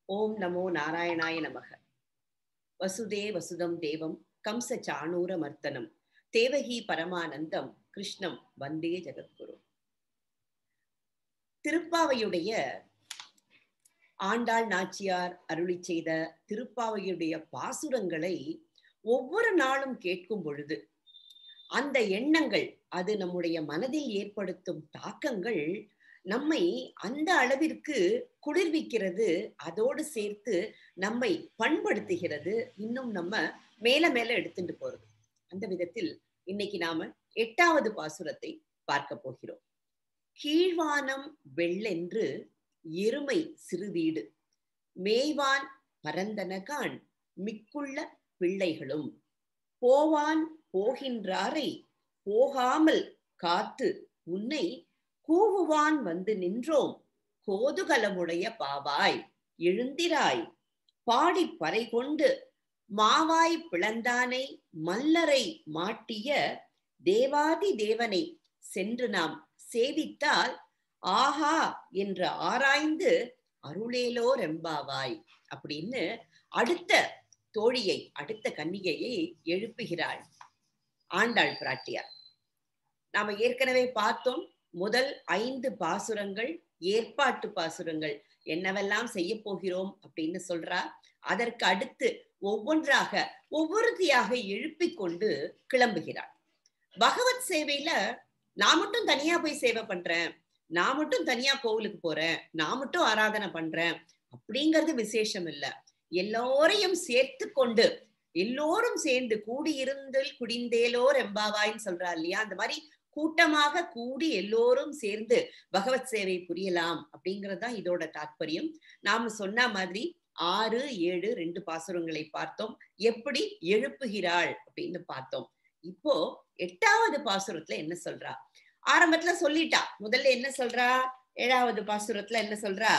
ஓம் நமோ நாராயணாய நமக வசுதே வசுதம் தேவம் கம்ச சாணூர மர்த்தனம் தேவகி பரமானந்தம் கிருஷ்ணம் வந்தே ஜெகத்குரு திருப்பாவையுடைய ஆண்டாள் நாச்சியார் அருளி செய்த திருப்பாவையுடைய பாசுரங்களை ஒவ்வொரு நாளும் கேட்கும் பொழுது அந்த எண்ணங்கள் அது நம்முடைய மனதில் ஏற்படுத்தும் தாக்கங்கள் நம்மை அந்த அளவிற்கு குளிர்விக்கிறது அதோடு சேர்த்து நம்மை பண்படுத்துகிறது இன்னும் நம்ம மேல மேல எடுத்துட்டு போறது அந்த விதத்தில் இன்னைக்கு நாம எட்டாவது பாசுரத்தை பார்க்க போகிறோம் கீழ்வானம் வெள்ளென்று எருமை சிறுவீடு மேய்வான் பரந்தனகான் மிக்குள்ள பிள்ளைகளும் போவான் போகின்றாரை போகாமல் காத்து உன்னை கூவுவான் வந்து நின்றோம் கோதுகலமுடைய பாவாய் எழுந்திராய் பாடி பறை கொண்டு மாவாய் பிளந்தானை மல்லரை மாட்டிய தேவாதி தேவனை சென்று நாம் சேவித்தால் ஆஹா என்று ஆராய்ந்து அருளேலோ ரெம்பாவாய் அப்படின்னு அடுத்த தோழியை அடுத்த கன்னிகையை எழுப்புகிறாள் ஆண்டாள் பிராட்டியார் நாம ஏற்கனவே பார்த்தோம் முதல் ஐந்து பாசுரங்கள் ஏற்பாட்டு பாசுரங்கள் என்னவெல்லாம் செய்ய போகிறோம் அப்படின்னு சொல்றா அதற்கு அடுத்து ஒவ்வொன்றாக ஒவ்வொருத்தியாக எழுப்பிக் கொண்டு கிளம்புகிறாள் பகவத் சேவையில நான் மட்டும் தனியா போய் சேவை பண்றேன் நான் மட்டும் தனியா கோவிலுக்கு போறேன் நான் மட்டும் ஆராதனை பண்றேன் அப்படிங்கிறது விசேஷம் இல்ல எல்லோரையும் சேர்த்து கொண்டு எல்லோரும் சேர்ந்து கூடியிருந்தில் குடிந்தேலோர் எம்பாவாயின்னு சொல்றா இல்லையா அந்த மாதிரி கூட்டமாக கூடி எல்லோரும் சேர்ந்து பகவத் சேவை புரியலாம் அப்படிங்கிறது தான் இதோட தாற்பயம் நாம சொன்ன மாதிரி ஆறு ஏழு ரெண்டு பாசுரங்களை பார்த்தோம் எப்படி எழுப்புகிறாள் அப்படின்னு பார்த்தோம் இப்போ எட்டாவது பாசுரத்துல என்ன சொல்றா ஆரம்பத்துல சொல்லிட்டா முதல்ல என்ன சொல்றா ஏழாவது பாசுரத்துல என்ன சொல்றா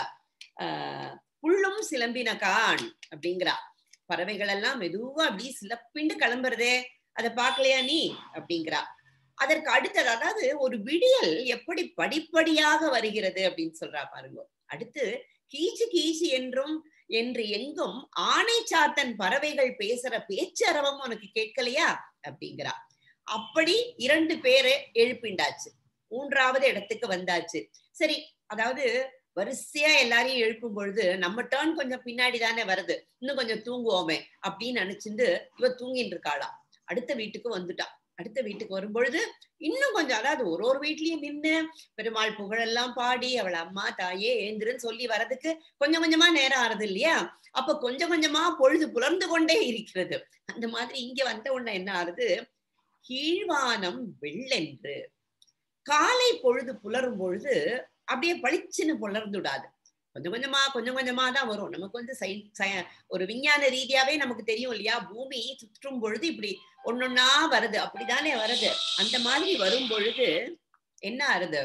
ஆஹ் புள்ளும் சிலம்பினகான் அப்படிங்கிறா பறவைகள் எல்லாம் மெதுவா அப்படி சிலப்பிண்டு கிளம்புறதே அதை பார்க்கலையா நீ அப்படிங்கிறா அதற்கு அடுத்தது அதாவது ஒரு விடியல் எப்படி படிப்படியாக வருகிறது அப்படின்னு சொல்றா பாருங்க அடுத்து கீச்சு கீச்சு என்றும் என்று எங்கும் ஆணை சாத்தன் பறவைகள் பேசுற பேச்சரவம் உனக்கு கேட்கலையா அப்படிங்கிறா அப்படி இரண்டு பேரை எழுப்பிண்டாச்சு மூன்றாவது இடத்துக்கு வந்தாச்சு சரி அதாவது வரிசையா எல்லாரையும் எழுப்பும் பொழுது நம்ம டேர்ன் கொஞ்சம் பின்னாடி தானே வருது இன்னும் கொஞ்சம் தூங்குவோமே அப்படின்னு நினைச்சிட்டு இவ தூங்கிட்டு இருக்காளா அடுத்த வீட்டுக்கு வந்துட்டா அடுத்த வீட்டுக்கு வரும்பொழுது இன்னும் கொஞ்சம் அதாவது ஒரு ஒரு வீட்லயும் நின்று பெருமாள் புகழெல்லாம் பாடி அவளை அம்மா தாயே ஏந்திரன்னு சொல்லி வர்றதுக்கு கொஞ்சம் கொஞ்சமா நேரம் ஆறுது இல்லையா அப்ப கொஞ்சம் கொஞ்சமா பொழுது புலர்ந்து கொண்டே இருக்கிறது அந்த மாதிரி இங்க வந்த உடனே என்ன ஆறுது கீழ்வானம் வெள்ளென்று காலை பொழுது புலரும் பொழுது அப்படியே பளிச்சுன்னு புலர்ந்துடாது கொஞ்சம் கொஞ்சமா கொஞ்சம் கொஞ்சமா தான் வரும் நமக்கு வந்து சை ஒரு விஞ்ஞான ரீதியாவே நமக்கு தெரியும் இல்லையா பூமி சுற்றும் பொழுது இப்படி ஒன்னொன்னா வருது அப்படிதானே வருது அந்த மாதிரி வரும் பொழுது என்ன ஆறுது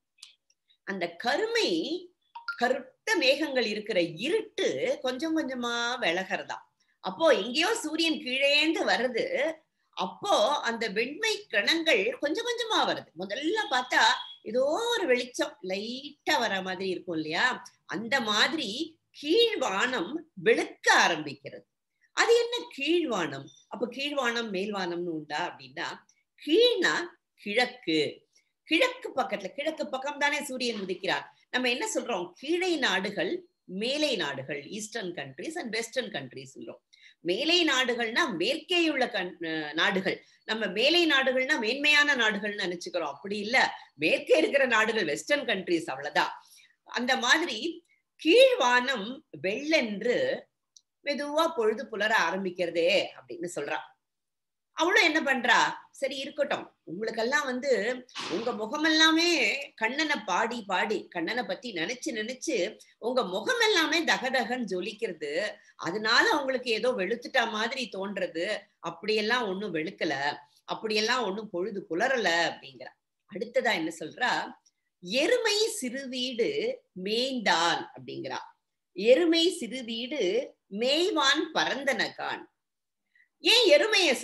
அந்த கருமை கருத்த மேகங்கள் இருக்கிற இருட்டு கொஞ்சம் கொஞ்சமா விலகிறதா அப்போ எங்கேயோ சூரியன் கீழேந்து வருது அப்போ அந்த வெண்மை கிரணங்கள் கொஞ்சம் கொஞ்சமா வருது முதல்ல பார்த்தா ஏதோ ஒரு வெளிச்சம் லைட்டா வர மாதிரி இருக்கும் இல்லையா அந்த மாதிரி கீழ்வானம் வெளுக்க ஆரம்பிக்கிறது அது என்ன கீழ்வானம் அப்ப கீழ்வானம் மேல்வானம்னு உண்டா அப்படின்னா கீழ்னா கிழக்கு கிழக்கு பக்கத்துல கிழக்கு பக்கம் தானே சூரியன் உதிக்கிறார் நம்ம என்ன சொல்றோம் கீழே நாடுகள் மேலை நாடுகள் eastern countries and western countries சொல்றோம் மேலை நாடுகள்னா மேற்கேயுள்ள கண் நாடுகள் நம்ம மேலை நாடுகள்னா மேன்மையான நாடுகள்னு நினைச்சுக்கிறோம் அப்படி இல்ல மேற்கே இருக்கிற நாடுகள் வெஸ்டர்ன் கண்ட்ரிஸ் அவ்வளவுதான் அந்த மாதிரி கீழ்வானம் வெள்ளென்று மெதுவா பொழுது புலர ஆரம்பிக்கிறதே அப்படின்னு சொல்றா அவளும் என்ன பண்றா சரி இருக்கட்டும் உங்களுக்கெல்லாம் வந்து உங்க முகம் எல்லாமே கண்ணனை பாடி பாடி கண்ணனை பத்தி நினைச்சு நினைச்சு உங்க முகம் எல்லாமே தகதகன்னு ஜொலிக்கிறது அதனால உங்களுக்கு ஏதோ வெளுத்துட்டா மாதிரி தோன்றது அப்படியெல்லாம் ஒண்ணும் வெளுக்கல அப்படியெல்லாம் ஒண்ணும் பொழுது புலரல அப்படிங்கிற அடுத்ததா என்ன சொல்றா எருமை சிறுவீடு மேய்ந்தால் அப்படிங்கிறா எருமை சிறுவீடு மேய்வான் பரந்தனகான் ஏன் எருமைய சொல்றா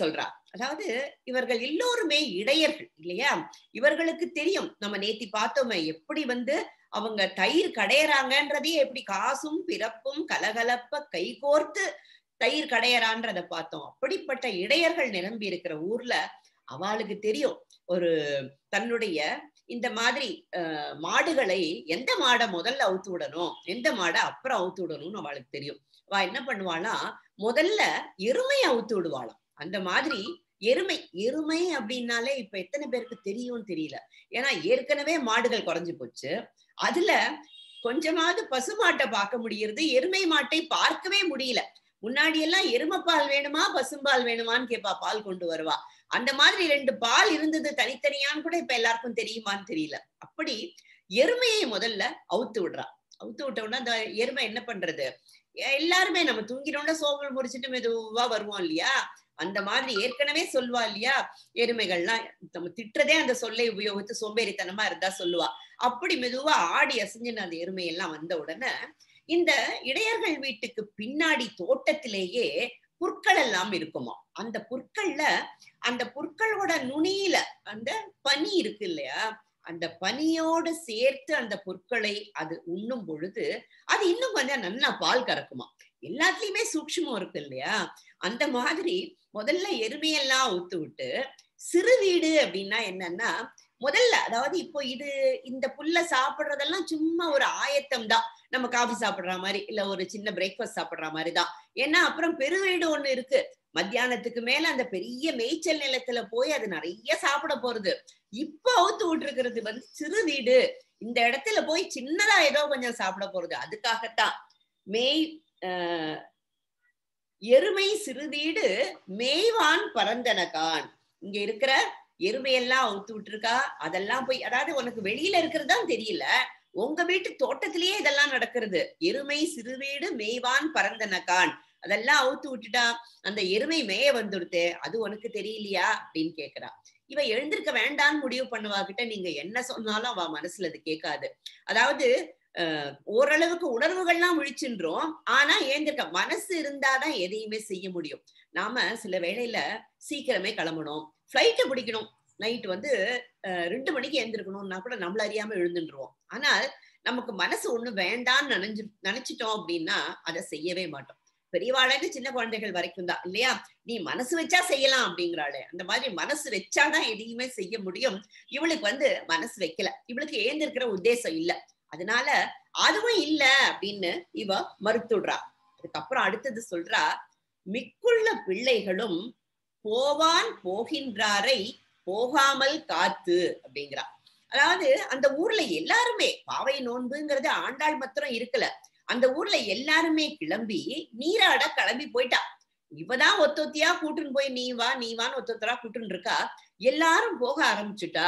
அதாவது இவர்கள் எல்லோருமே இடையர்கள் இல்லையா இவர்களுக்கு தெரியும் நம்ம நேத்தி பார்த்தோமே எப்படி வந்து அவங்க தயிர் கடையறாங்கன்றதே எப்படி காசும் பிறப்பும் கலகலப்ப கைகோர்த்து தயிர் கடையறான்றத பார்த்தோம் அப்படிப்பட்ட இடையர்கள் நிரம்பி இருக்கிற ஊர்ல அவளுக்கு தெரியும் ஒரு தன்னுடைய இந்த மாதிரி அஹ், மாடுகளை எந்த மாடை முதல்ல அவுத்து விடணும் எந்த மாடை அப்புறம் அவுத்து விடணும்னு அவளுக்கு தெரியும் அவ என்ன பண்ணுவாளா முதல்ல எருமையை அவுத்து விடுவாளாம் அந்த மாதிரி எருமை எருமை அப்படின்னாலே இப்ப எத்தனை பேருக்கு தெரியும் தெரியல ஏன்னா ஏற்கனவே மாடுகள் குறைஞ்சு போச்சு அதுல கொஞ்சமாவது பசுமாட்டை பார்க்க முடியறது எருமை மாட்டை பார்க்கவே முடியல முன்னாடி எல்லாம் எருமைப்பால் வேணுமா பசும்பால் வேணுமான்னு கேட்பா பால் கொண்டு வருவா அந்த மாதிரி ரெண்டு பால் இருந்தது தனித்தனியான்னு கூட இப்ப எல்லாருக்கும் தெரியுமான்னு தெரியல அப்படி எருமையை முதல்ல அவுத்து விடுறா அவுத்து விட்ட உடனே அந்த எருமை என்ன பண்றது எ- எல்லாருமே நம்ம தூங்கினோட சோம்பல் முடிச்சிட்டு மெதுவா வருவோம் இல்லையா அந்த மாதிரி ஏற்கனவே சொல்வா இல்லையா எருமைகள்லாம் நம்ம திட்டுறதே அந்த சொல்லை உபயோகித்து சோம்பேறித்தனமா இருந்தா சொல்லுவா அப்படி மெதுவா ஆடி அசைஞ்சுன்னு அந்த எருமையெல்லாம் வந்த உடனே இந்த இடையர்கள் வீட்டுக்கு பின்னாடி தோட்டத்திலேயே புற்கள் எல்லாம் இருக்குமா அந்த புற்கள்ல அந்த புற்களோட நுனியில அந்த பனி இருக்கு இல்லையா அந்த பனியோடு சேர்த்து அந்த புற்களை அது உண்ணும் பொழுது அது இன்னும் கொஞ்சம் நல்லா பால் கறக்குமா எல்லாத்துலயுமே சூக்ஷ்மம் இருக்கு இல்லையா அந்த மாதிரி முதல்ல எருமையெல்லாம் ஊத்து விட்டு சிறு வீடு அப்படின்னா என்னன்னா முதல்ல அதாவது இப்போ இது இந்த புல்ல சாப்பிடுறதெல்லாம் சும்மா ஒரு ஆயத்தம் தான் நம்ம காஃபி சாப்பிடுற மாதிரி இல்ல ஒரு சின்ன பிரேக்ஃபாஸ்ட் சாப்பிடுற மாதிரி தான் ஏன்னா அப்புறம் பெருவீடு ஒண்ணு இருக்கு மத்தியானத்துக்கு மேல அந்த பெரிய மேய்ச்சல் நிலத்துல போய் அது நிறைய சாப்பிட போறது இப்ப அவுத்து விட்டுருக்கிறது வந்து சிறு வீடு இந்த இடத்துல போய் சின்னதா ஏதோ கொஞ்சம் சாப்பிட போறது அதுக்காகத்தான் மேய் ஆஹ், எருமை சிறுதீடு மேய்வான் பரந்தனகான் இங்க இருக்கிற எருமையெல்லாம் அவுத்து விட்டுருக்கா அதெல்லாம் போய் அதாவது உனக்கு வெளியில இருக்கிறது தான் தெரியல உங்க வீட்டு தோட்டத்திலேயே இதெல்லாம் நடக்கிறது எருமை சிறுவீடு மேய்வான் பரந்தனகான் அதெல்லாம் அவுத்து விட்டுட்டா அந்த எருமை மேய வந்துடுத்து அது உனக்கு தெரியலையா அப்படின்னு கேக்குறா இவ எழுந்திருக்க வேண்டான்னு முடிவு பண்ணுவா கிட்ட நீங்க என்ன சொன்னாலும் அவ மனசுல அது கேட்காது அதாவது அஹ், ஓரளவுக்கு உணர்வுகள்லாம் விழிச்சுன்றோம் ஆனா ஏந்திருக்க மனசு இருந்தாதான் எதையுமே செய்ய முடியும் நாம சில வேளையில சீக்கிரமே கிளம்பணும் ஃபிளைட்டை பிடிக்கணும் நைட் வந்து அஹ், ரெண்டு மணிக்கு எழுந்திருக்கணும்னா கூட நம்மள அறியாம எழுந்துருவோம் ஆனால் நமக்கு மனசு ஒண்ணு வேண்டான்னு நினைஞ்சு நினைச்சிட்டோம் அப்படின்னா அதை செய்யவே மாட்டோம் பெரியவாளுக்கு சின்ன குழந்தைகள் வரைக்கும் தான் இல்லையா நீ மனசு வச்சா செய்யலாம் அப்படிங்கிறாளே அந்த மாதிரி மனசு வச்சாதான் எதையுமே செய்ய முடியும் இவளுக்கு வந்து மனசு வைக்கல இவளுக்கு ஏந்திருக்கிற உத்தேசம் இல்ல அதனால அதுவும் இல்ல அப்படின்னு இவ மறுத்துடுறா அதுக்கப்புறம் அடுத்தது சொல்றா மிக்குள்ள பிள்ளைகளும் போவான் போகின்றாரை போகாமல் காத்து அப்படிங்கிறா அதாவது அந்த ஊர்ல எல்லாருமே பாவை நோன்புங்கிறது ஆண்டாள் மாத்திரம் இருக்கல அந்த ஊர்ல எல்லாருமே கிளம்பி நீராட கிளம்பி போயிட்டா இவதான் ஒத்தொத்தியா கூட்டுன்னு போய் நீ வா நீ வான்னு ஒத்தொத்தரா கூட்டுன்னு இருக்கா எல்லாரும் போக ஆரம்பிச்சுட்டா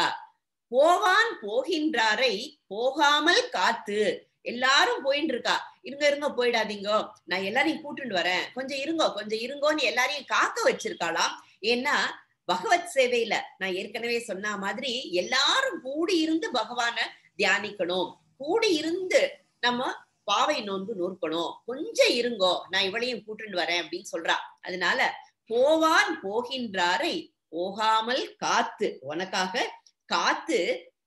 போவான் போகின்றாரை போகாமல் காத்து எல்லாரும் போயின்னு இருக்கா இருங்க இருங்க போயிடாதீங்கோ நான் எல்லாரையும் கூட்டிட்டு வரேன் கொஞ்சம் இருங்கோ கொஞ்சம் இருங்கோன்னு எல்லாரையும் காக்க வச்சிருக்காளாம் ஏன்னா பகவத் சேவையில நான் ஏற்கனவே சொன்ன மாதிரி எல்லாரும் கூடி இருந்து பகவான தியானிக்கணும் கூடி இருந்து நம்ம பாவை நோன்பு நூற்கணும் கொஞ்சம் இருங்கோ நான் இவளையும் கூட்டிட்டு வரேன் அப்படின்னு சொல்றா அதனால போவான் போகின்றாரை போகாமல் காத்து உனக்காக காத்து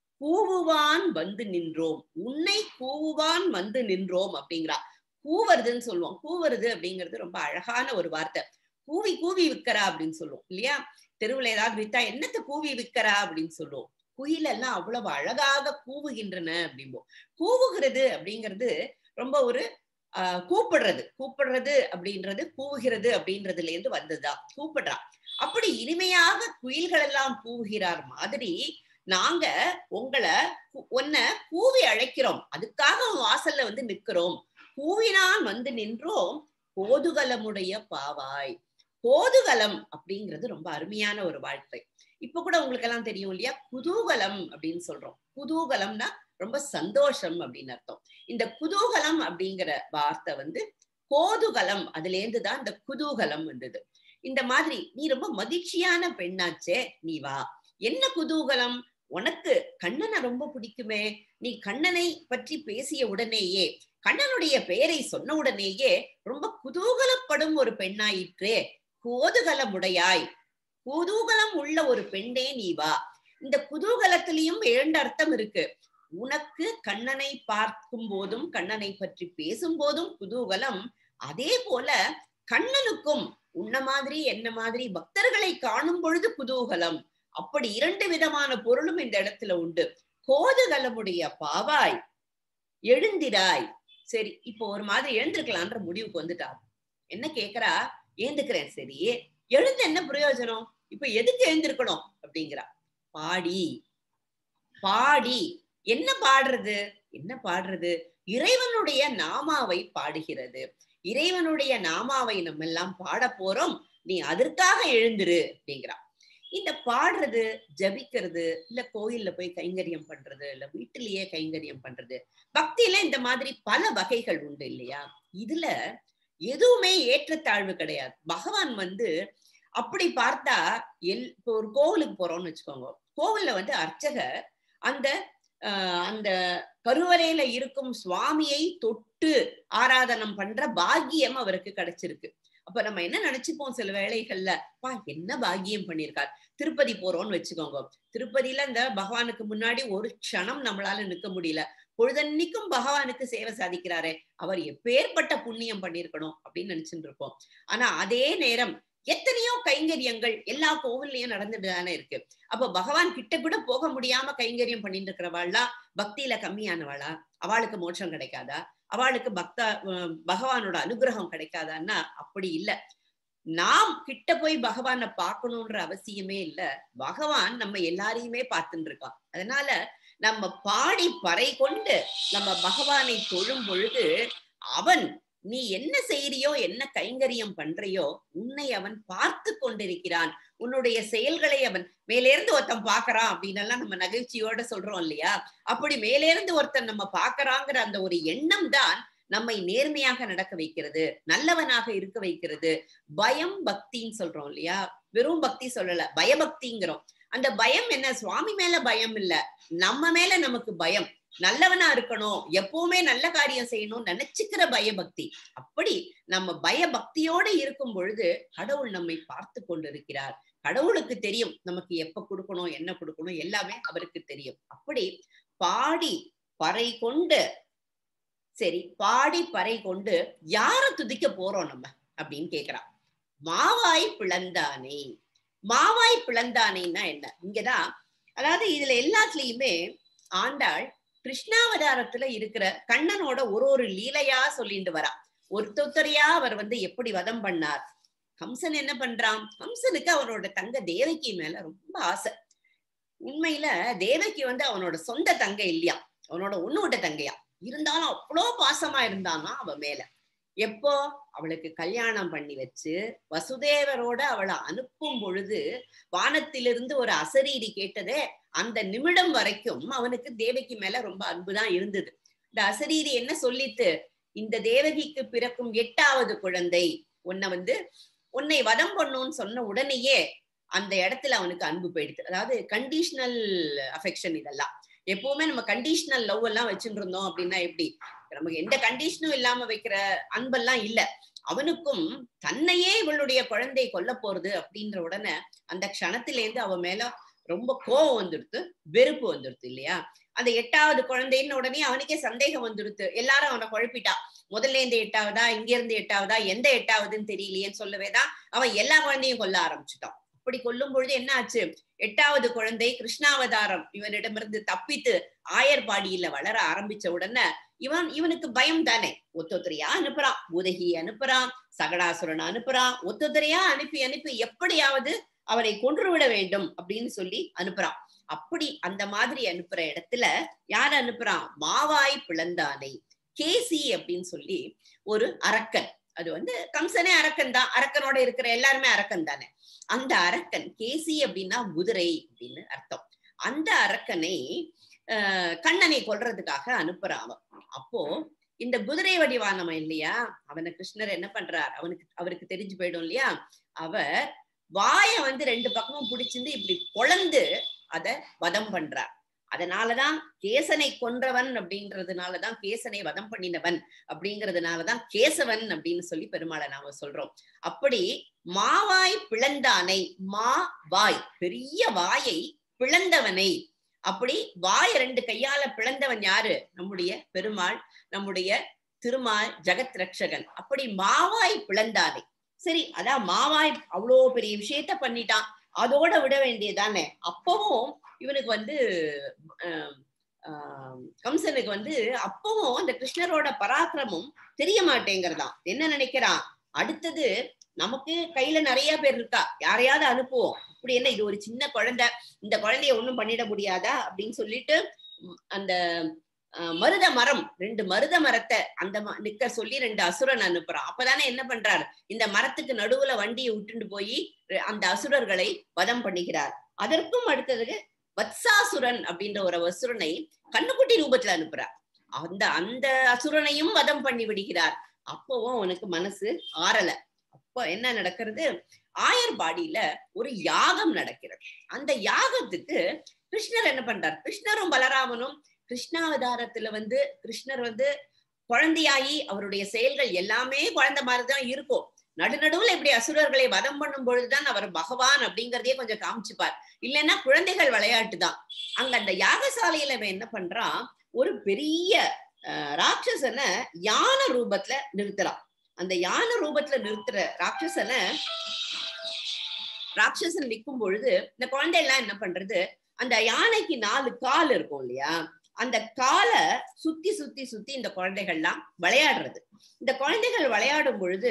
கூவுவான் வந்து நின்றோம் உன்னை கூவுவான் வந்து நின்றோம் அப்படிங்கிறா கூவருதுன்னு சொல்லுவோம் கூவருது அப்படிங்கிறது ரொம்ப அழகான ஒரு வார்த்தை கூவி கூவி விற்கிறா அப்படின்னு சொல்லுவோம் இல்லையா தெருவுல ஏதாவது வித்தா என்னத்த கூவி விற்கிறா அப்படின்னு சொல்லுவோம் குயிலெல்லாம் அவ்வளவு அழகாக கூவுகின்றன அப்படிம்போம் கூவுகிறது அப்படிங்கிறது ரொம்ப ஒரு ஆஹ் கூப்பிடுறது கூப்பிடுறது அப்படின்றது கூவுகிறது அப்படின்றதுல இருந்து வந்ததுதான் கூப்பிடுறா அப்படி இனிமையாக குயில்கள் எல்லாம் கூவுகிறார் மாதிரி நாங்க உங்களை உன்னை கூவி அழைக்கிறோம் அதுக்காக உன் வாசல்ல வந்து நிக்கிறோம் கூவினான் வந்து நின்றோம் கோதுகலமுடைய பாவாய் கோதுகலம் அப்படிங்கிறது ரொம்ப அருமையான ஒரு வாழ்க்கை இப்ப கூட உங்களுக்கு எல்லாம் தெரியும் இல்லையா குதூகலம் அப்படின்னு சொல்றோம் குதூகலம்னா ரொம்ப சந்தோஷம் அப்படின்னு அர்த்தம் இந்த குதூகலம் அப்படிங்கிற வார்த்தை வந்து கோதுகலம் அதுல இருந்து தான் இந்த குதூகலம் வந்தது இந்த மாதிரி நீ ரொம்ப மகிழ்ச்சியான பெண்ணாச்சே நீ வா என்ன குதூகலம் உனக்கு கண்ணனை ரொம்ப பிடிக்குமே நீ கண்ணனை பற்றி பேசிய உடனேயே கண்ணனுடைய பெயரை சொன்ன உடனேயே ரொம்ப குதூகலப்படும் ஒரு பெண்ணாயிற்றே கோதுகலமுடையாய் குதூகலம் உள்ள ஒரு பெண்ணே நீ வா இந்த குதூகலத்திலையும் இரண்டு அர்த்தம் இருக்கு உனக்கு கண்ணனை பார்க்கும் போதும் கண்ணனை பற்றி பேசும் போதும் குதூகலம் அதே போல கண்ணனுக்கும் உன்ன மாதிரி என்ன மாதிரி பக்தர்களை காணும் பொழுது குதூகலம் அப்படி இரண்டு விதமான பொருளும் இந்த இடத்துல உண்டு கோதுகலமுடைய பாவாய் எழுந்திராய் சரி இப்போ ஒரு மாதிரி எழுந்திருக்கலான்ற முடிவுக்கு வந்துட்டார் என்ன கேக்குறா ஏந்துக்கிறேன் சரி எழுந்து என்ன பிரயோஜனம் இப்ப எதுக்கு எழுந்திருக்கணும் அப்படிங்கிறா பாடி பாடி என்ன பாடுறது என்ன பாடுறது இறைவனுடைய நாமாவை பாடுகிறது இறைவனுடைய நாமாவை நம்ம எல்லாம் பாட போறோம் நீ அதற்காக எழுந்துரு அப்படிங்கிறா இந்த பாடுறது ஜபிக்கிறது இல்ல கோயில்ல போய் கைங்கரியம் பண்றது இல்ல வீட்டிலேயே கைங்கரியம் பண்றது பக்தியில இந்த மாதிரி பல வகைகள் உண்டு இல்லையா இதுல எதுவுமே ஏற்றத்தாழ்வு கிடையாது பகவான் வந்து அப்படி பார்த்தா எல் இப்போ ஒரு கோவிலுக்கு போறோம்னு வச்சுக்கோங்க கோவில்ல வந்து அர்ச்சகர் அந்த ஆஹ் அந்த கருவறையில இருக்கும் சுவாமியை தொட்டு ஆராதனம் பண்ற பாக்கியம் அவருக்கு கிடைச்சிருக்கு அப்ப நம்ம என்ன நினைச்சுப்போம் சில வேளைகள்ல பா என்ன பாக்கியம் பண்ணியிருக்கார் திருப்பதி போறோம்னு வச்சுக்கோங்க திருப்பதியில இந்த பகவானுக்கு முன்னாடி ஒரு க்ஷணம் நம்மளால நிக்க முடியல பொழுதன்னைக்கும் பகவானுக்கு சேவை சாதிக்கிறாரே அவர் எப்பேற்பட்ட புண்ணியம் பண்ணியிருக்கணும் அப்படின்னு நினைச்சுட்டு இருப்போம் ஆனா அதே நேரம் எத்தனையோ கைங்கரியங்கள் எல்லா கோவில்லையும் நடந்துட்டு தானே இருக்கு அப்ப பகவான் கிட்ட கூட போக முடியாம கைங்கரியம் பண்ணிட்டு இருக்கிறவாள்லா பக்தியில கம்மியானவாளா அவளுக்கு மோட்சம் கிடைக்காதா அவளுக்கு பக்த பகவானோட அனுகிரகம் கிடைக்காதான்னா அப்படி இல்ல நாம் கிட்ட போய் பகவானை பார்க்கணுன்ற அவசியமே இல்ல பகவான் நம்ம எல்லாரையுமே பார்த்துட்டு இருக்கான் அதனால நம்ம பாடி பறை கொண்டு நம்ம பகவானை தொழும் பொழுது அவன் நீ என்ன செய்யறியோ என்ன கைங்கரியம் பண்றியோ உன்னை அவன் பார்த்து கொண்டிருக்கிறான் உன்னுடைய செயல்களை அவன் மேலேருந்து ஒருத்தன் பாக்குறான் அப்படின்னு எல்லாம் நம்ம நகைச்சியோட சொல்றோம் இல்லையா அப்படி மேலேருந்து ஒருத்தன் நம்ம பாக்குறாங்கிற அந்த ஒரு எண்ணம் தான் நம்மை நேர்மையாக நடக்க வைக்கிறது நல்லவனாக இருக்க வைக்கிறது பயம் பக்தின்னு சொல்றோம் இல்லையா வெறும் பக்தி சொல்லல பயபக்திங்கிறோம் அந்த பயம் என்ன சுவாமி மேல பயம் இல்ல நம்ம மேல நமக்கு பயம் நல்லவனா இருக்கணும் எப்பவுமே நல்ல காரியம் செய்யணும் நினைச்சுக்கிற பயபக்தி அப்படி நம்ம பயபக்தியோட இருக்கும் பொழுது கடவுள் நம்மை பார்த்து கொண்டிருக்கிறார் கடவுளுக்கு தெரியும் நமக்கு எப்ப கொடுக்கணும் என்ன கொடுக்கணும் எல்லாமே அவருக்கு தெரியும் அப்படி பாடி பறை கொண்டு சரி பாடி பறை கொண்டு யார துதிக்க போறோம் நம்ம அப்படின்னு கேக்குறான் மாவாய் பிளந்தானே மாவாய் பிளந்தானேன்னா என்ன இங்கதான் அதாவது இதுல எல்லாத்துலயுமே ஆண்டாள் கிருஷ்ணாவதாரத்துல இருக்கிற கண்ணனோட ஒரு ஒரு லீலையா சொல்லிட்டு வரா ஒருத்தொத்தரையா அவர் வந்து எப்படி வதம் பண்ணார் ஹம்சன் என்ன பண்றான் ஹம்சனுக்கு அவனோட தங்க தேவகி மேல ரொம்ப ஆசை உண்மையில தேவகி வந்து அவனோட சொந்த தங்க இல்லையா அவனோட ஒண்ணு தங்கையா இருந்தாலும் அவ்வளோ பாசமா இருந்தானா அவ மேல எப்போ அவளுக்கு கல்யாணம் பண்ணி வச்சு வசுதேவரோட அவளை அனுப்பும் பொழுது வானத்திலிருந்து ஒரு அசரீரி கேட்டதே அந்த நிமிடம் வரைக்கும் அவனுக்கு தேவகி மேல ரொம்ப அன்புதான் இருந்தது இந்த அசரீரி என்ன சொல்லித்து இந்த தேவகிக்கு பிறக்கும் எட்டாவது குழந்தை உன்னை வந்து உன்னை வதம் பண்ணுன்னு சொன்ன உடனேயே அந்த இடத்துல அவனுக்கு அன்பு போயிடுது அதாவது கண்டிஷனல் அஃபெக்ஷன் இதெல்லாம் எப்பவுமே நம்ம கண்டிஷனல் லவ் எல்லாம் வச்சுட்டு இருந்தோம் அப்படின்னா எப்படி நமக்கு எந்த கண்டிஷனும் இல்லாம வைக்கிற அன்பெல்லாம் இல்ல அவனுக்கும் தன்னையே இவளுடைய குழந்தை கொல்ல போறது அப்படின்ற உடனே அந்த க்ஷணத்திலேருந்து அவன் மேல ரொம்ப கோவம் வந்துடுத்து வெறுப்பு வந்துடுத்து இல்லையா அந்த எட்டாவது குழந்தைன்னு உடனே அவனுக்கே சந்தேகம் வந்துடுத்து எல்லாரும் அவனை குழப்பிட்டா முதல்ல இருந்து எட்டாவதா இங்க இருந்து எட்டாவதா எந்த எட்டாவதுன்னு தெரியலையேன்னு சொல்லவேதான் அவன் எல்லா குழந்தையும் கொல்ல ஆரம்பிச்சுட்டான் அப்படி கொல்லும் பொழுது என்ன ஆச்சு எட்டாவது குழந்தை கிருஷ்ணாவதாரம் இவனிடமிருந்து தப்பித்து ஆயர்பாடியில வளர ஆரம்பிச்ச உடனே இவன் இவனுக்கு பயம் தானே ஒத்தொத்தரையா அனுப்புறான் உதகி அனுப்புறான் சகடாசுரன் அனுப்புறான் ஒத்தொத்தரையா அனுப்பி அனுப்பி எப்படியாவது அவரை கொன்றுவிட வேண்டும் அப்படின்னு சொல்லி அனுப்புறான் அப்படி அந்த மாதிரி அனுப்புற இடத்துல யார் அனுப்புறான் மாவாய் பிளந்தானை கேசி அப்படின்னு சொல்லி ஒரு அரக்கன் அது வந்து கம்சனே அரக்கன் தான் அரக்கனோட இருக்கிற எல்லாருமே அரக்கன் தானே அந்த அரக்கன் கேசி அப்படின்னா குதிரை அப்படின்னு அர்த்தம் அந்த அரக்கனை ஆஹ் கண்ணனை கொல்றதுக்காக அனுப்புறான் அவன் அப்போ இந்த குதிரை வடிவானவன் இல்லையா அவனை கிருஷ்ணர் என்ன பண்றார் அவனுக்கு அவருக்கு தெரிஞ்சு போயிடும் இல்லையா அவர் வாய வந்து ரெண்டு பக்கமும் பிடிச்சிருந்து இப்படி பொழந்து அத வதம் பண்றார் அதனாலதான் கேசனை கொன்றவன் அப்படின்றதுனாலதான் கேசனை வதம் பண்ணினவன் அப்படிங்கிறதுனாலதான் கேசவன் அப்படின்னு சொல்லி பெருமாளை நாம சொல்றோம் அப்படி மாவாய் பிளந்தானை மா வாய் பெரிய வாயை பிளந்தவனை அப்படி வாய ரெண்டு கையால பிளந்தவன் யாரு நம்முடைய பெருமாள் நம்முடைய திருமால் ஜெகத் ரட்சகன் அப்படி மாவாய் பிளந்தானை சரி அதான் மாவாய் அவ்வளோ பெரிய விஷயத்த பண்ணிட்டான் அதோட விட வேண்டியதானே அப்பவும் இவனுக்கு வந்து கம்சனுக்கு வந்து அப்பவும் அந்த கிருஷ்ணரோட பராக்கிரமம் தெரிய மாட்டேங்கிறதாம் என்ன நினைக்கிறான் அடுத்தது நமக்கு கையில நிறைய பேர் இருக்கா யாரையாவது அனுப்புவோம் அப்படி என்ன இது ஒரு சின்ன குழந்தை இந்த குழந்தைய ஒண்ணும் பண்ணிட முடியாதா அப்படின்னு சொல்லிட்டு அந்த மருத மரம் ரெண்டு மருத மரத்தை அந்த நிக்க சொல்லி ரெண்டு அசுரன் அனுப்புறான் அப்பதானே என்ன பண்றார் இந்த மரத்துக்கு நடுவுல வண்டியை விட்டுட்டு போய் அந்த அசுரர்களை வதம் பண்ணுகிறார் அதற்கும் அடுத்தது வத்சாசுரன் அப்படின்ற ஒரு அசுரனை கண்ணுக்குட்டி ரூபத்துல அனுப்புறார் அந்த அந்த அசுரனையும் வதம் பண்ணி விடுகிறார் அப்பவும் அவனுக்கு மனசு ஆறல அப்போ என்ன நடக்கிறது ஆயர்பாடியில ஒரு யாகம் நடக்கிறது அந்த யாகத்துக்கு கிருஷ்ணர் என்ன பண்றார் கிருஷ்ணரும் பலராமனும் கிருஷ்ணாவதாரத்துல வந்து கிருஷ்ணர் வந்து குழந்தையாயி அவருடைய செயல்கள் எல்லாமே குழந்தை மாதிரிதான் இருக்கும் நடுநடுவுல இப்படி அசுரர்களை வதம் பண்ணும் பொழுதுதான் அவர் பகவான் அப்படிங்கறதையே கொஞ்சம் காமிச்சுப்பார் இல்லைன்னா குழந்தைகள் விளையாட்டு தான் அங்க அந்த யாகசாலையில அவன் என்ன பண்றான் ஒரு பெரிய ராட்சசனை யான ரூபத்துல நிறுத்துறான் அந்த யான ரூபத்துல நிறுத்துற ராட்சசனை ராட்சசன் நிற்கும் பொழுது இந்த குழந்தை எல்லாம் என்ன பண்றது அந்த யானைக்கு நாலு கால் இருக்கும் இல்லையா அந்த காலை சுத்தி சுத்தி சுத்தி இந்த குழந்தைகள்லாம் விளையாடுறது இந்த குழந்தைகள் விளையாடும் பொழுது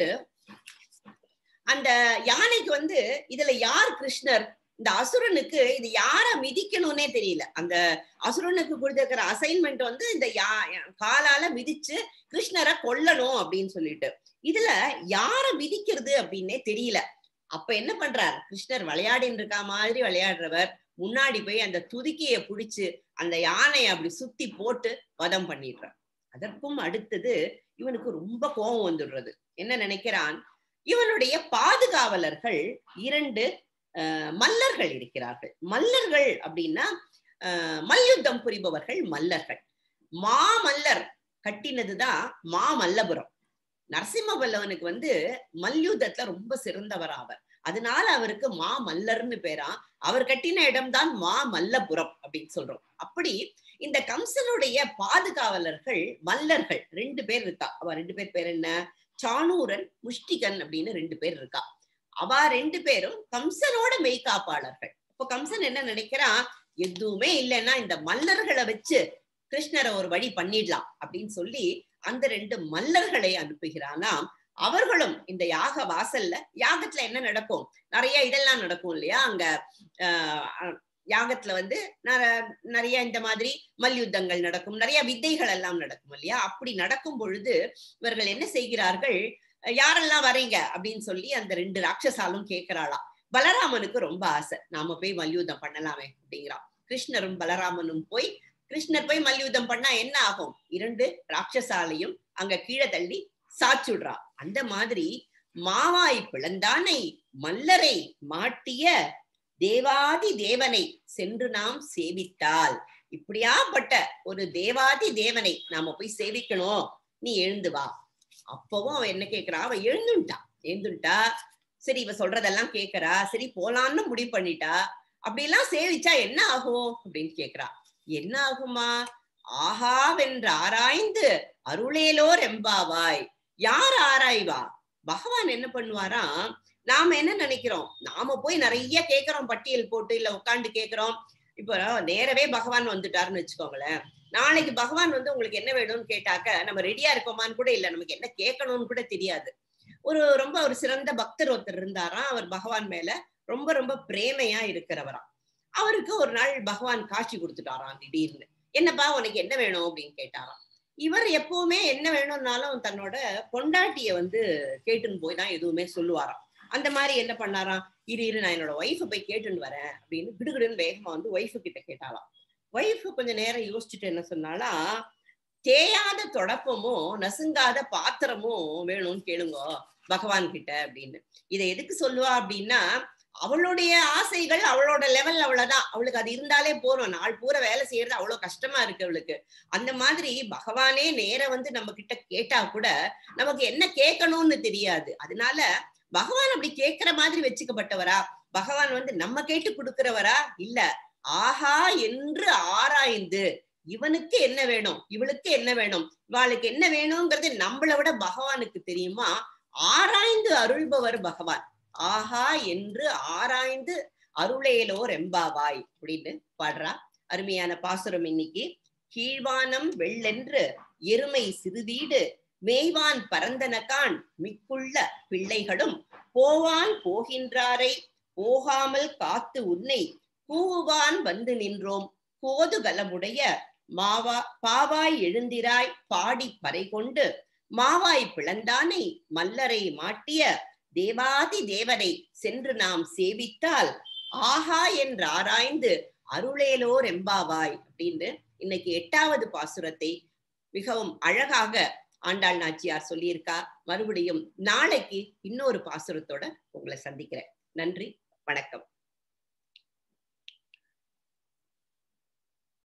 அந்த யானைக்கு வந்து இதுல யார் கிருஷ்ணர் இந்த அசுரனுக்கு இது யார மிதிக்கணும்னே தெரியல அந்த அசுரனுக்கு கொடுத்திருக்கிற அசைன்மெண்ட் வந்து இந்த யா காலால மிதிச்சு கிருஷ்ணரை கொல்லணும் அப்படின்னு சொல்லிட்டு இதுல யார மிதிக்கிறது அப்படின்னே தெரியல அப்ப என்ன பண்றார் கிருஷ்ணர் விளையாடின்னு இருக்கா மாதிரி விளையாடுறவர் முன்னாடி போய் அந்த துதிக்கைய புடிச்சு அந்த யானையை அப்படி சுத்தி போட்டு வதம் பண்ணிடுறார் அதற்கும் அடுத்தது இவனுக்கு ரொம்ப கோபம் வந்துடுறது என்ன நினைக்கிறான் இவனுடைய பாதுகாவலர்கள் இரண்டு மல்லர்கள் இருக்கிறார்கள் மல்லர்கள் அப்படின்னா மல்யுத்தம் புரிபவர்கள் மல்லர்கள் மாமல்லர் கட்டினதுதான் மாமல்லபுரம் நரசிம்மவல்லவனுக்கு வந்து மல்யுத்தத்துல ரொம்ப சிறந்தவர் ஆவர் அதனால அவருக்கு மா மல்லர்னு பேரா அவர் கட்டின இடம்தான் மா மல்லபுரம் அப்படின்னு சொல்றோம் அப்படி இந்த கம்சனுடைய பாதுகாவலர்கள் மல்லர்கள் ரெண்டு பேர் இருக்கா அவ ரெண்டு பேர் பேர் என்ன சாணூரன் முஷ்டிகன் அப்படின்னு ரெண்டு பேர் இருக்கா அவ ரெண்டு பேரும் கம்சனோட மெய்காப்பாளர்கள் இப்போ கம்சன் என்ன நினைக்கிறான் எதுவுமே இல்லைன்னா இந்த மல்லர்களை வச்சு கிருஷ்ணரை ஒரு வழி பண்ணிடலாம் அப்படின்னு சொல்லி அந்த ரெண்டு மல்லர்களை அனுப்புகிறானாம் அவர்களும் இந்த யாக வாசல்ல யாகத்துல என்ன நடக்கும் நிறைய இதெல்லாம் நடக்கும் இல்லையா அங்க ஆஹ் யாகத்துல வந்து நிறைய இந்த மாதிரி மல்யுத்தங்கள் நடக்கும் நிறைய வித்தைகள் எல்லாம் நடக்கும் இல்லையா அப்படி நடக்கும் பொழுது இவர்கள் என்ன செய்கிறார்கள் யாரெல்லாம் வரீங்க அப்படின்னு சொல்லி அந்த ரெண்டு ராட்சசாலும் கேட்கிறாளாம் பலராமனுக்கு ரொம்ப ஆசை நாம போய் மல்யுத்தம் பண்ணலாமே அப்படிங்கிறான் கிருஷ்ணரும் பலராமனும் போய் கிருஷ்ணர் போய் மல்யுத்தம் பண்ணா என்ன ஆகும் இரண்டு ராட்சசாலையும் அங்க கீழே தள்ளி சாச்சுடுறா அந்த மாதிரி மாவாய் பிளந்தானை மல்லரை மாட்டிய தேவாதி தேவனை சென்று நாம் சேவித்தால் இப்படியாப்பட்ட ஒரு தேவாதி தேவனை நாம போய் சேவிக்கணும் நீ எழுந்து வா அப்பவும் அவன் என்ன கேக்குறா அவன் எழுந்துட்டா எழுந்துட்டா சரி இவ சொல்றதெல்லாம் கேக்குறா சரி போலான்னு முடிவு பண்ணிட்டா அப்படியெல்லாம் சேவிச்சா என்ன ஆகும் அப்படின்னு கேக்குறா என்ன ஆகுமா ஆஹாவென்று ஆராய்ந்து அருளேலோ ரெம்பாவாய் யார் ஆராய்வா பகவான் என்ன பண்ணுவாராம் நாம என்ன நினைக்கிறோம் நாம போய் நிறைய கேக்குறோம் பட்டியல் போட்டு இல்ல உட்காந்து கேக்குறோம் இப்போ நேரவே பகவான் வந்துட்டாருன்னு வச்சுக்கோங்களேன் நாளைக்கு பகவான் வந்து உங்களுக்கு என்ன வேணும்னு கேட்டாக்க நம்ம ரெடியா இருக்கோமான்னு கூட இல்ல நமக்கு என்ன கேட்கணும்னு கூட தெரியாது ஒரு ரொம்ப ஒரு சிறந்த பக்தர் ஒருத்தர் இருந்தாராம் அவர் பகவான் மேல ரொம்ப ரொம்ப பிரேமையா இருக்கிறவராம் அவருக்கு ஒரு நாள் பகவான் காட்சி கொடுத்துட்டாராம் திடீர்னு என்னப்பா உனக்கு என்ன வேணும் அப்படின்னு கேட்டாராம் இவர் எப்பவுமே என்ன வேணும்னாலும் தன்னோட பொண்டாட்டிய வந்து கேட்டுன்னு போய் தான் எதுவுமே சொல்லுவாராம் அந்த மாதிரி என்ன பண்ணாராம் இரு இரு நான் என்னோட ஒய்ஃபை போய் கேட்டுன்னு வரேன் அப்படின்னு கிடுகிடுன்னு வேகமா வந்து ஒய்ஃபு கிட்ட கேட்டாலாம் ஒய்ஃபு கொஞ்ச நேரம் யோசிச்சுட்டு என்ன சொன்னாலா தேயாத தொடப்பமும் நசுங்காத பாத்திரமும் வேணும்னு கேளுங்க பகவான் கிட்ட அப்படின்னு இதை எதுக்கு சொல்லுவா அப்படின்னா அவளுடைய ஆசைகள் அவளோட லெவல் அவ்வளவுதான் அவளுக்கு அது இருந்தாலே போறோம் நாள் பூரா வேலை செய்யறது அவ்வளவு கஷ்டமா இருக்கு அவளுக்கு அந்த மாதிரி பகவானே நேர வந்து நம்ம கிட்ட கேட்டா கூட நமக்கு என்ன கேட்கணும்னு தெரியாது அதனால பகவான் அப்படி கேட்கிற மாதிரி வச்சுக்கப்பட்டவரா பகவான் வந்து நம்ம கேட்டு கொடுக்கிறவரா இல்ல ஆஹா என்று ஆராய்ந்து இவனுக்கு என்ன வேணும் இவளுக்கு என்ன வேணும் இவாளுக்கு என்ன வேணுங்கிறது நம்மளை விட பகவானுக்கு தெரியுமா ஆராய்ந்து அருள்பவர் பகவான் ஆஹா என்று ஆராய்ந்து அருளேலோ ரெம்பாவாய் அப்படின்னு பாடுறா அருமையான பாசுரம் இன்னைக்கு கீழ்வானம் வெள்ளென்று எருமை சிறுதீடு மேய்வான் பரந்தனகான் மிக்குள்ள பிள்ளைகளும் போவான் போகின்றாரை போகாமல் காத்து உன்னை கூவுவான் வந்து நின்றோம் கோதுகலமுடைய மாவா பாவாய் எழுந்திராய் பாடி பறை கொண்டு மாவாய் பிளந்தானை மல்லரை மாட்டிய தேவாதி தேவனை சென்று நாம் சேவித்தால் ஆஹா என்று ஆராய்ந்து அருளேலோர் எம்பாவாய் அப்படின்னு இன்னைக்கு எட்டாவது பாசுரத்தை மிகவும் அழகாக ஆண்டாள் நாச்சியார் சொல்லியிருக்கா மறுபடியும் நாளைக்கு இன்னொரு பாசுரத்தோட உங்களை சந்திக்கிறேன் நன்றி வணக்கம்